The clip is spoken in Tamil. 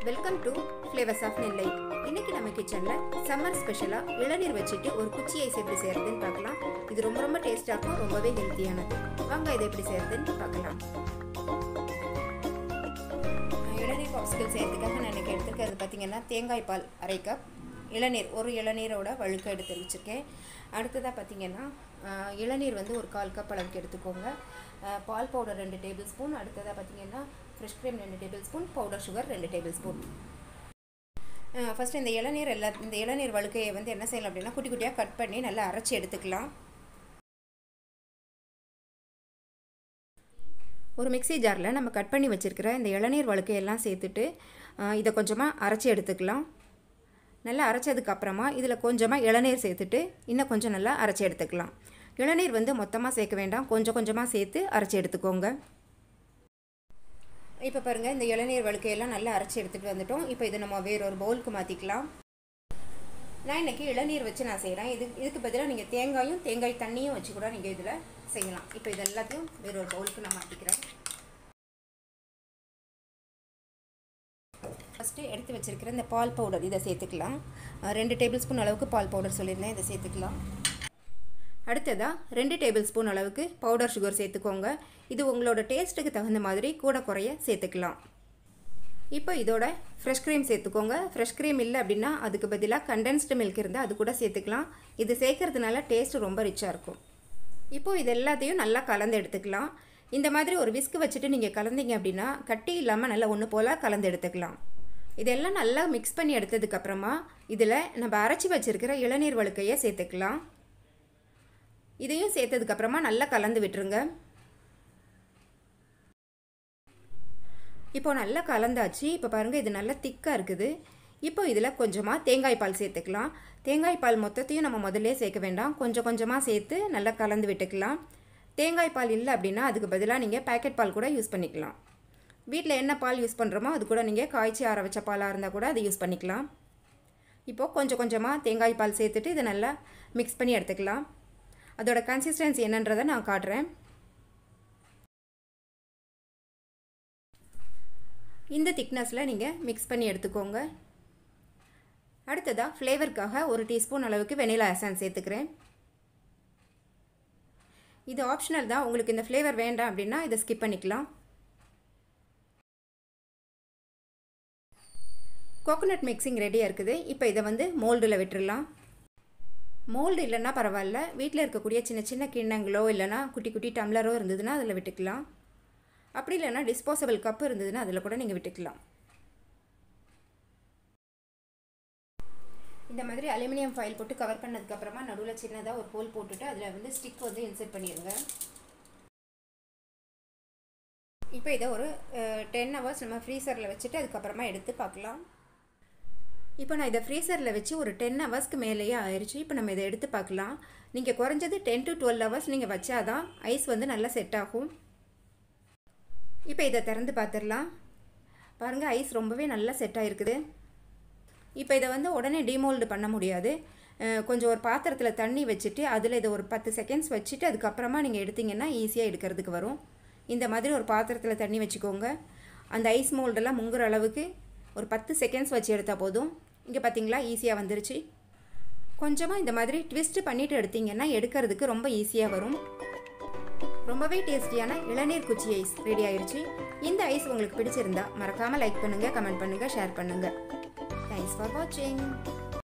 welcome to flavours of Nellai இன்னைக்கு நம்ம கிச்சனில் சம்மர் ஸ்பெஷலாக இளநீர் வச்சுட்டு ஒரு குச்சி ஐஸ் எப்படி செய்கிறதுன்னு பார்க்கலாம் இது ரொம்ப ரொம்ப டேஸ்ட்டாக இருக்கும் ரொம்பவே ஹெல்த்தியானது வாங்க இதை எப்படி செய்கிறதுன்னு பார்க்கலாம் இளநீர் பாப்ஸ்கில் செய்கிறதுக்காக நான் எனக்கு எடுத்துருக்கிறது பார்த்தீங்கன்னா தேங்காய் பால் அரை கப் இளநீர் ஒரு இளநீரோட வழுக்க எடுத்து வச்சுருக்கேன் அடுத்ததாக பார்த்தீங்கன்னா இளநீர் வந்து ஒரு கால் கப் அளவுக்கு எடுத்துக்கோங்க பால் பவுடர் ரெண்டு டேபிள் ஸ்பூன் அடுத்ததாக பார்த்தீங்கன்னா ஃப்ரெஷ் க்ரீம் ரெண்டு டேபிள் ஸ்பூன் பவுடர் சுகர் ரெண்டு டேபிள் ஸ்பூன் ஃபஸ்ட்டு இந்த இளநீர் எல்லா இந்த இளநீர் வழுக்கையை வந்து என்ன செய்யலாம் அப்படின்னா குட்டி குட்டியாக கட் பண்ணி நல்லா அரைச்சி எடுத்துக்கலாம் ஒரு மிக்சி ஜாரில் நம்ம கட் பண்ணி வச்சுருக்கிற இந்த இளநீர் வழுக்கையெல்லாம் சேர்த்துட்டு இதை கொஞ்சமாக அரைச்சி எடுத்துக்கலாம் நல்லா அரைச்சதுக்கப்புறமா இதில் கொஞ்சமாக இளநீர் சேர்த்துட்டு இன்னும் கொஞ்சம் நல்லா அரைச்சி எடுத்துக்கலாம் இளநீர் வந்து மொத்தமாக சேர்க்க வேண்டாம் கொஞ்சம் கொஞ்சமாக சேர்த்து அரைச்சி எடுத்துக்கோங்க இப்போ பாருங்கள் இந்த இளநீர் வழுக்கையெல்லாம் நல்லா அரைச்சி எடுத்துகிட்டு வந்துட்டோம் இப்போ இதை நம்ம வேற ஒரு பவுலுக்கு மாற்றிக்கலாம் நான் இன்றைக்கி இளநீர் வச்சு நான் செய்கிறேன் இது இதுக்கு பதிலாக நீங்கள் தேங்காயும் தேங்காய் தண்ணியும் வச்சு கூட நீங்கள் இதில் செய்யலாம் இப்போ இது எல்லாத்தையும் வேற ஒரு பவுலுக்கு நான் மாற்றிக்கிறேன் ஃபஸ்ட்டு எடுத்து வச்சுருக்கிற இந்த பால் பவுடர் இதை சேர்த்துக்கலாம் ரெண்டு டேபிள் ஸ்பூன் அளவுக்கு பால் பவுடர் சொல்லியிருந்தேன் இதை சேர்த்துக்கலாம் அடுத்ததாக ரெண்டு டேபிள் ஸ்பூன் அளவுக்கு பவுடர் சுகர் சேர்த்துக்கோங்க இது உங்களோட டேஸ்ட்டுக்கு தகுந்த மாதிரி கூட குறைய சேர்த்துக்கலாம் இப்போ இதோட ஃப்ரெஷ் க்ரீம் சேர்த்துக்கோங்க ஃப்ரெஷ் க்ரீம் இல்லை அப்படின்னா அதுக்கு பதிலாக கண்டென்ஸ்டு மில்க் இருந்தால் அது கூட சேர்த்துக்கலாம் இது சேர்க்கறதுனால டேஸ்ட் ரொம்ப ரிச்சாக இருக்கும் இப்போது இது எல்லாத்தையும் நல்லா கலந்து எடுத்துக்கலாம் இந்த மாதிரி ஒரு விஸ்க் வச்சுட்டு நீங்கள் கலந்தீங்க அப்படின்னா கட்டி இல்லாமல் நல்லா ஒன்று போல் கலந்து எடுத்துக்கலாம் இதெல்லாம் நல்லா மிக்ஸ் பண்ணி எடுத்ததுக்கப்புறமா இதில் நம்ம அரைச்சி வச்சுருக்கிற இளநீர் வழுக்கையை சேர்த்துக்கலாம் இதையும் சேர்த்ததுக்கப்புறமா நல்லா கலந்து விட்டுருங்க இப்போ நல்லா கலந்தாச்சு இப்போ பாருங்கள் இது நல்லா திக்காக இருக்குது இப்போ இதில் கொஞ்சமாக தேங்காய் பால் சேர்த்துக்கலாம் தேங்காய் பால் மொத்தத்தையும் நம்ம முதல்ல சேர்க்க வேண்டாம் கொஞ்சம் கொஞ்சமாக சேர்த்து நல்லா கலந்து விட்டுக்கலாம் தேங்காய் பால் இல்லை அப்படின்னா அதுக்கு பதிலாக நீங்கள் பேக்கெட் பால் கூட யூஸ் பண்ணிக்கலாம் வீட்டில் என்ன பால் யூஸ் பண்ணுறோமோ அது கூட நீங்கள் காய்ச்சி ஆற வச்ச பாலாக இருந்தால் கூட அதை யூஸ் பண்ணிக்கலாம் இப்போது கொஞ்சம் கொஞ்சமாக தேங்காய் பால் சேர்த்துட்டு இதை நல்லா மிக்ஸ் பண்ணி எடுத்துக்கலாம் அதோட கன்சிஸ்டன்சி என்னன்றதை நான் காட்டுறேன் இந்த திக்னஸில் நீங்கள் மிக்ஸ் பண்ணி எடுத்துக்கோங்க அடுத்ததாக ஃப்ளேவருக்காக ஒரு டீஸ்பூன் அளவுக்கு வெனிலா எசன்ஸ் சேர்த்துக்கிறேன் இது ஆப்ஷனல் தான் உங்களுக்கு இந்த ஃப்ளேவர் வேண்டாம் அப்படின்னா இதை ஸ்கிப் பண்ணிக்கலாம் கோகோனட் மிக்சிங் ரெடியாக இருக்குது இப்போ இதை வந்து மோல்டில் விட்டுடலாம் மோல்டு இல்லைன்னா பரவாயில்ல வீட்டில் இருக்கக்கூடிய சின்ன சின்ன கிண்ணங்களோ இல்லைனா குட்டி குட்டி டம்ளரோ இருந்ததுன்னா அதில் விட்டுக்கலாம் அப்படி இல்லைன்னா டிஸ்போசபிள் கப்பு இருந்ததுன்னா அதில் கூட நீங்கள் விட்டுக்கலாம் இந்த மாதிரி அலுமினியம் ஃபைல் போட்டு கவர் பண்ணதுக்கப்புறமா நடுவில் சின்னதாக ஒரு ஹோல் போட்டுட்டு அதில் வந்து ஸ்டிக் வந்து இன்சர்ட் பண்ணிடுங்க இப்போ இதை ஒரு டென் ஹவர்ஸ் நம்ம ஃப்ரீசரில் வச்சுட்டு அதுக்கப்புறமா எடுத்து பார்க்கலாம் இப்போ நான் இதை ஃப்ரீசரில் வச்சு ஒரு டென் ஹவர்ஸ்க்கு மேலேயே ஆயிடுச்சு இப்போ நம்ம இதை எடுத்து பார்க்கலாம் நீங்கள் குறைஞ்சது டென் டு டுவெல் ஹவர்ஸ் நீங்கள் வச்சாதான் ஐஸ் வந்து நல்லா செட் ஆகும் இப்போ இதை திறந்து பார்த்துடலாம் பாருங்கள் ஐஸ் ரொம்பவே நல்லா செட் ஆகிருக்குது இப்போ இதை வந்து உடனே டிமோல்டு பண்ண முடியாது கொஞ்சம் ஒரு பாத்திரத்தில் தண்ணி வச்சுட்டு அதில் இதை ஒரு பத்து செகண்ட்ஸ் வச்சுட்டு அதுக்கப்புறமா நீங்கள் எடுத்திங்கன்னா ஈஸியாக எடுக்கிறதுக்கு வரும் இந்த மாதிரி ஒரு பாத்திரத்தில் தண்ணி வச்சுக்கோங்க அந்த ஐஸ் மோல்டெல்லாம் முங்குற அளவுக்கு ஒரு பத்து செகண்ட்ஸ் வச்சு எடுத்தால் போதும் இங்கே பார்த்தீங்களா ஈஸியாக வந்துருச்சு கொஞ்சமாக இந்த மாதிரி ட்விஸ்ட்டு பண்ணிவிட்டு எடுத்திங்கன்னா எடுக்கிறதுக்கு ரொம்ப ஈஸியாக வரும் ரொம்பவே டேஸ்டியான இளநீர் குச்சி ஐஸ் ரெடி ஆயிடுச்சு இந்த ஐஸ் உங்களுக்கு பிடிச்சிருந்தா மறக்காமல் லைக் பண்ணுங்கள் கமெண்ட் பண்ணுங்கள் ஷேர் பண்ணுங்கள் தேங்க்ஸ் ஃபார் வாட்சிங்